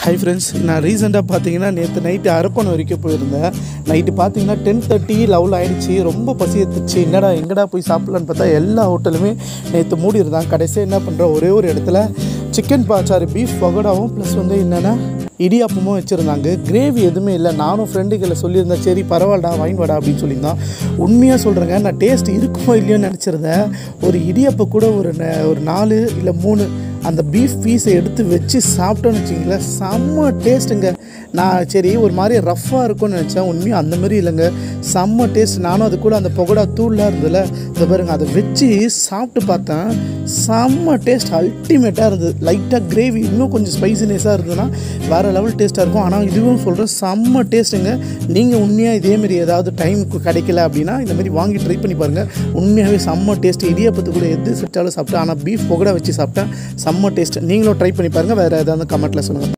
hi friends நான் ரீசெண்டாக பார்த்தீங்கன்னா நேற்று நைட்டு அரக்கோணம் வரைக்கும் போயிருந்தேன் நைட்டு பார்த்தீங்கன்னா டென் தேர்ட்டி லெவல் ஆயிடுச்சு ரொம்ப பசி எடுத்துச்சு என்னடா எங்கடா போய் சாப்பிட்லான்னு பார்த்தா எல்லா ஹோட்டலுமே நேற்று மூடி இருந்தாங்க கடைசியாக என்ன பண்ணுறோம் ஒரே ஒரு இடத்துல சிக்கன் பாச்சாரு பீஃப் பகோடாவும் ப்ளஸ் வந்து என்னென்னா இடியாப்பமும் வச்சுருந்தாங்க கிரேவி எதுவுமே இல்லை நானும் ஃப்ரெண்டுகளை சொல்லியிருந்தேன் சரி பரவாயில்லடா வாங்கி வாடா அப்படின்னு சொல்லியிருந்தான் உண்மையாக சொல்கிறேங்க நான் டேஸ்ட் இருக்குமோ இல்லையோன்னு நினச்சிருந்தேன் ஒரு இடியாப்பம் கூட ஒரு ந- ஒரு நாலு இல்லை மூணு அந்த பீஃப் பீஸை எடுத்து வச்சு சாப்பிட்டோன்னு வச்சிங்களேன் செம்ம டேஸ்ட்டுங்க நான் சரி ஒரு மாதிரி ரஃப்பாக இருக்கும்னு நினச்சேன் உண்மையாக அந்த மாதிரி இல்லைங்க செம்ம டேஸ்ட் நானும் அது கூட அந்த பகோடா தூள்லாம் இருந்ததுல இதை பாருங்க அதை வச்சு சாப்பிட்டு பார்த்தேன் செம்ம டேஸ்ட் அல்டிமேட்டாக இருந்தது லைட்டாக கிரேவி இன்னும் கொஞ்சம் ஸ்பைசினஸாக இருந்ததுன்னா வேறு லெவல் டேஸ்ட்டாக இருக்கும் ஆனால் இதுவும் சொல்கிறேன் செம்ம டேஸ்ட்டுங்க நீங்கள் உண்மையாக இதேமாரி ஏதாவது டைமுக்கு கிடைக்கல அப்படின்னா இந்த மாதிரி வாங்கி ட்ரை பண்ணி பாருங்கள் உண்மையாகவே செம்ம டேஸ்ட் இடியாப்பத்து கூட எது செட்டாலும் சாப்பிட்டேன் ஆனால் பீஃப் பகோடா வச்சு சாப்பிட்டேன் செம்ம டேஸ்ட் நீங்களும் ட்ரை பண்ணி பாருங்கள் வேறு ஏதாவது கமெண்ட்டில் சொல்லுங்கள்